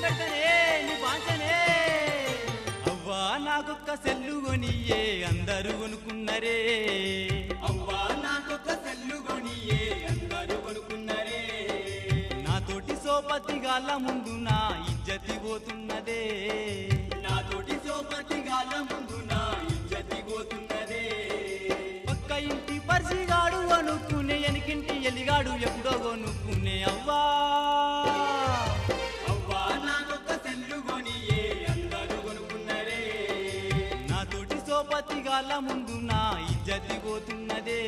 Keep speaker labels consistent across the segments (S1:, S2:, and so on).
S1: పెడతానే నీ బాంచనే అవ్వా నాకొక్క సెల్లు కొనియే అందరూ కొనుక్కున్నరే
S2: అవ్వా నాకొక సెల్లు కొనియే అందరూ కొనుక్కున్నరే
S1: నాతోటి సోపతి గాళ్ళ ముందు నా ఇజ్జతి పోతున్నదే
S2: నాతోటి సోపతి గాల ముందు నా ఇజ్జతి పోతున్నదే
S1: పక్క ఇంటి పరిసిగాడు అనుకునే ఎనికింటి ఎలిగాడు ఎప్పుడో కొనుక్కునే అవ్వా
S2: అవ్వా నాకొక సెల్లు కొనియే అందరూ కొనుక్కున్నరే
S1: నాతోటి సోపతి గాళ్ళ ముందు నా ఇజ్జతి పోతున్నదే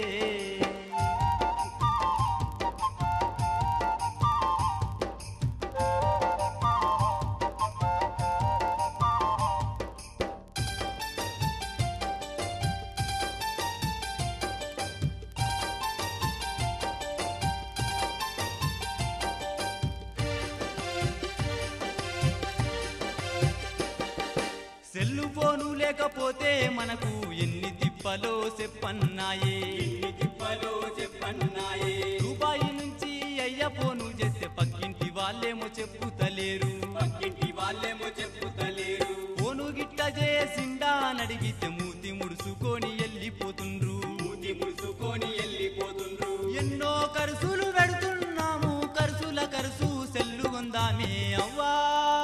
S1: సెల్లు ఫోను లేకపోతే మనకు ఎన్ని తిప్పలో చెప్పన్నాయే
S2: ఎన్ని తిప్పలో చెప్పన్నాయే
S1: రూపాయి నుంచి అయ్య ఫోను చేస్తే పక్కింటి వాళ్ళేమో చెప్పుతలేరు
S2: పక్కింటి వాళ్ళేమో చెప్పుతలేరు
S1: ఫోను గిట్ట చేసిండా అని అడిగితే మూతి ముడుచుకొని వెళ్ళిపోతుండ్రు
S2: మూతి ముడుచుకొని వెళ్ళిపోతుండ్రు
S1: ఎన్నో కరుసులు పెడుతున్నాము కరుసుల కరుసు సెల్లు కొందామే అవ్వా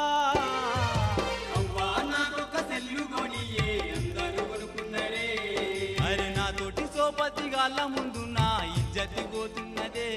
S2: అవ్వా నాకొక సెల్లు కొనియే అందరూ కొనుక్కున్నరే
S1: అరే నాతోటి సోపతి గాళ్ళ ముందు నా ఇజ్జతి పోతున్నదే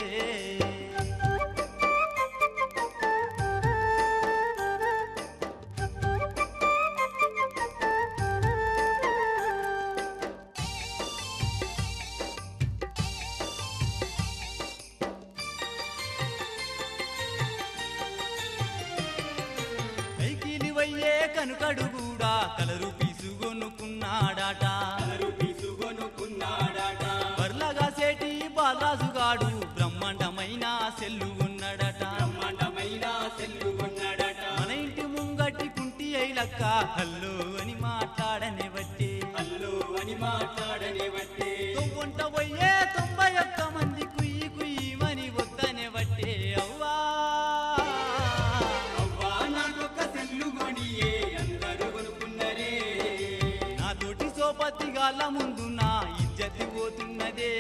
S1: కైకిలి వయ్యే కనుకడు కూడా కలరు పీసుకొనుకున్నాడాట
S2: అందరూ తీసుకొనుక్కున్నాడట
S1: బర్లగా సేటి బాలాజుగాడు బ్రహ్మాండమైన సెల్లు ఉన్నాడట
S2: బ్రహ్మాండమైన సెల్లు కొన్నాడట
S1: మన ఇంటి ముంగటి కుంటి అయిలక్క హల్లో అని మాట్లాడనే బట్టి
S2: అల్లు అని మాట్లాడనే బట్టే
S1: తొవ్వంట పోయే తొంభై ఒక్క మంది కుయ్యి కుయ్యమని వద్దనే బట్టే అవ్వా
S2: అవ్వా నాకొక సెల్లు కొనియే అందరూ కొనుక్కున్నరే
S1: నాతోటి సోపతి గాళ్ళ ముందు నా ఇజ్జతి పోతున్నదే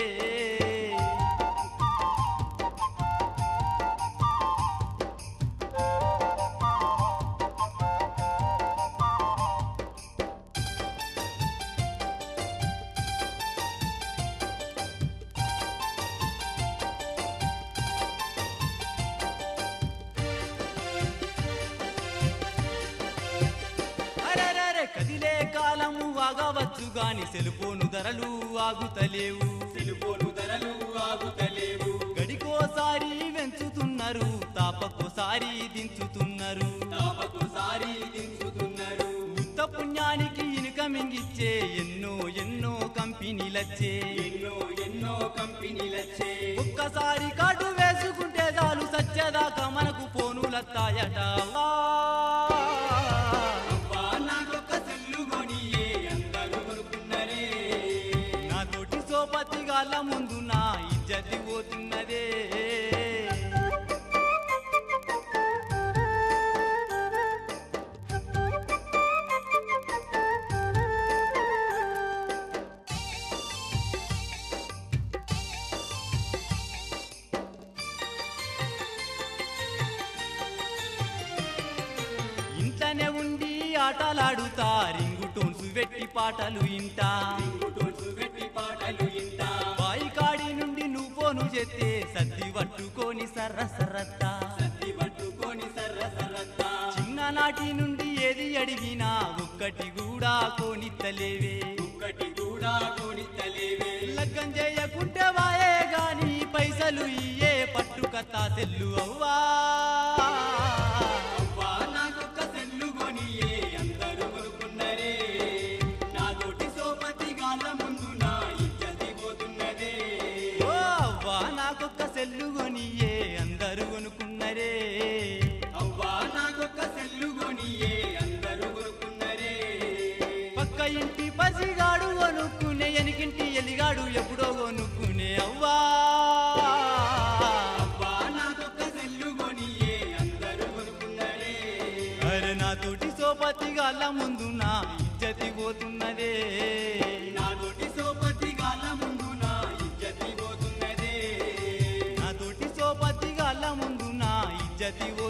S1: అరెరెరె కదిలే కాలము ఆగవచ్చు గాని సెలుపోను ధరలు ఆగుతలేవు
S2: సెలుపోలు ధరలు ఆగుతలేవు
S1: గడికోసారి పెంచుతున్నారు తాపకోసారి దించుతున్నారు
S2: తాపకోసారి దించుతున్నారు
S1: ఉత్త పుణ్యానికి ఇనుక మింగిచ్చే ఎన్నో ఎన్నో కంపెనీలచ్చే
S2: ఎన్నో ఎన్నో కంపెనీలచ్చే
S1: ఒక్కసారి కాటు వేసుకుంటే చాలు సత్యదాకా మనకు ఫోనులత్తాయట అవ్వా.
S2: అవ్వా నాకొక సెల్లు కొనియే అందరూ కొనుక్కున్నరే
S1: నాతోటి సోపతి గాళ్ళ ముందు నా ఇజ్జతి పోతున్నదే ఇంట్లోనే ఉండి ఆటలాడుతా రింగు టోన్స్ పెట్టి పాటలు ఇంటా
S2: రింగుటోన్స్ పెట్టి పాటలు ఇంటా
S1: బాయి కాడి నుండి నువ్వు ఫోను చేస్తే సర్ది పట్టుకొని సర్ర సర్రత్తా
S2: సత్తి పట్టుకొని సర్ర సర్రత్తా
S1: చిన్ననాటి నుండి ఏది అడిగినా ఒక్కటి కూడా కోనిత్తలేవే
S2: ఒక్కటి కూడా కొనిత్తలేవే
S1: లగ్గం చేయకుంటే వాయే గాని పైసలు ఇయ్యే పట్టుకత్తా సెల్లు అవ్వా
S2: అవ్వా నాకొక్క సెల్లు కొనియే అందరూ కొనుక్కున్నరే నాతోటి సోపతి గాల ముందు నా ఇజ్జతి పోతున్నదే
S1: ఓ అవ్వా నాకొక్క సెల్లు కొనియే అందరూ కొనుక్కున్నరే
S2: అవ్వా నాకొక్క సెల్లు కొనియే అందరూ కొనుక్కున్నరే
S1: పక్క ఇంటి పసిగాడు కొనుక్కునే ఎనికింటి ఎలిగాడు ఎప్పుడో కొనుక్కునే అవ్వా
S2: అవ్వా నాకొక్క సెల్లు కొనియే అందరూ
S1: సోపతిగాళ్ళ ముందు నా ఇజ్జతి పోతున్నదే
S2: నాతోటి సోపతి గాల ముందు నా ఇజ్జతి పోతున్నదే
S1: నాతోటి సోపతిగాళ్ళ ముందు నా ఇజ్జతి